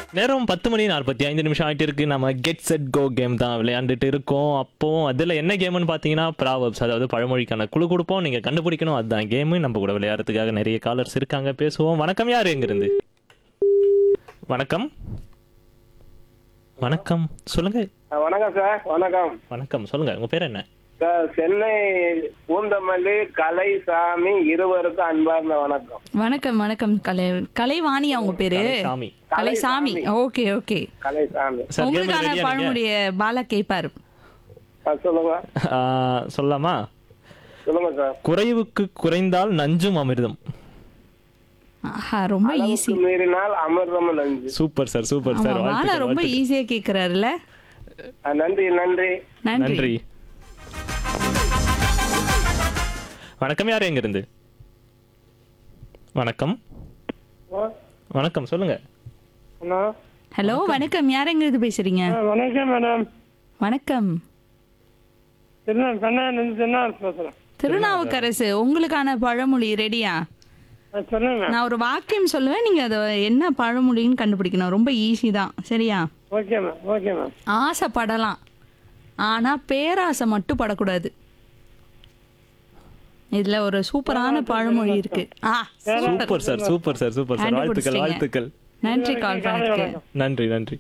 நேரம் பத்து மணி நாற்பத்தி ஐந்து நிமிஷம் ஆகிட்டு இருக்கு நம்ம கெட் செட் கோ கேம் தான் விளையாண்டுட்டு இருக்கோம் அப்போ அதில் என்ன கேம்னு பார்த்தீங்கன்னா ப்ராவப்ஸ் அதாவது பழமொழிக்கான குழு கொடுப்போம் நீங்கள் கண்டுபிடிக்கணும் அதுதான் கேமு நம்ம கூட விளையாடுறதுக்காக நிறைய காலர்ஸ் இருக்காங்க பேசுவோம் வணக்கம் யார் எங்கிருந்து வணக்கம் வணக்கம் சொல்லுங்க ஆ, வணக்கம் சார் வணக்கம் வணக்கம் சொல்லுங்க உங்க பேர் என்ன சார் சென்னை பூந்தமல்லி கலைசாமி இருவருக்கும் அன்பார்ந்த வணக்கம் வணக்கம் வணக்கம் கலை கலைவாணி அவங்க பேரு Sami Kalaisami okay okay Kalaisami sir game உங்களுக்கான ரெடியா நீங்க பழமுடைய பாலா கேட்பாரு ஆ, சொல்லுங்க ஆ, சொல்லலாமா சொல்லுங்க சார் குறைவுக்கு குறைந்தால் நஞ்சும் அமிர்தம் ஆஹா ரொம்ப ஈஸி அளவுக்கு மீறினால் அமிர்தம் நன்றி super sir super sir Bala வாழ்த்துக்கள் ரொம்ப வாழ்த்துக்கள். ஈஸியா கேக்குறாருல்ல ஆ, நன்றி நன்றி நன்றி நன்றி வணக்கம் யார் எங்க இருந்து வணக்கம் வணக்கம் சொல்லுங்க ஹலோ ஹலோ வணக்கம் யார் எங்க இருந்து பேசுறீங்க வணக்கம் மேடம் வணக்கம் திருநா கண்ணன் திருநாள் பேசுறேன் திருநாவுக்கரசு உங்களுக்கான பழமொழி ரெடியா சொல்லுங்க நான் ஒரு வாக்கியம் சொல்லுவேன் நீங்க அதை என்ன பழமொழின்னு கண்டுபிடிக்கணும் ரொம்ப ஈஸி தான் சரியா ஓகே மேம் ஓகே மேம் ஆசைப்படலாம் ஆனா பேராசை மட்டும் படக்கூடாது இதுல ஒரு சூப்பரான பழமொழி இருக்கு ஆ super sir super sir super sir வாழ்த்துக்கள் கண்டுபிடிச்சிட்டீங்க. வாழ்த்துக்கள் நன்றி கால் பண்ணதுக்கு நன்றி நன்றி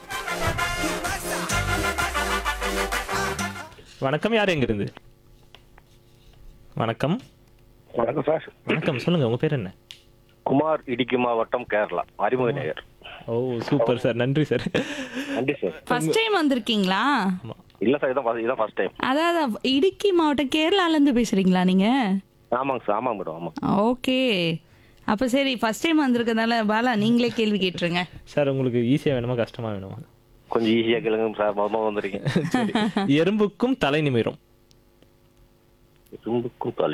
வணக்கம் யார் எங்க இருந்து வணக்கம் வணக்கம் சார் வணக்கம் சொல்லுங்க உங்க பேர் என்ன குமார் இடுக்கி மாவட்டம் கேரளா அறிமுக நேயர் ஓ சூப்பர் சார் நன்றி சார் நன்றி சார் ஃபர்ஸ்ட் டைம் வந்திருக்கீங்களா ஆமா இல்ல சார் இதான் first- இதான் ஃபர்ஸ்ட் டைம் அதாவது இடுக்கி மாவட்டம் கேரளால இருந்து பேசுறீங்களா நீங்க ஆமாங்க சார் ஆமாங்க மேடம் ஆமாம் ஓகே அப்ப சரி ஃபர்ஸ்ட் டைம் வந்திருக்கனால பாலா நீங்களே கேள்வி கேட்டுருங்க சார் உங்களுக்கு ஈஸியா வேணுமா கஷ்டமா வேணுமா கொஞ்சம் ஈஸியா கேளுங்க சார் மொதல் வந்திருக்கீங்க சரி எறும்புக்கும் தலை நிமிரும் இரும்புக்கும் தலை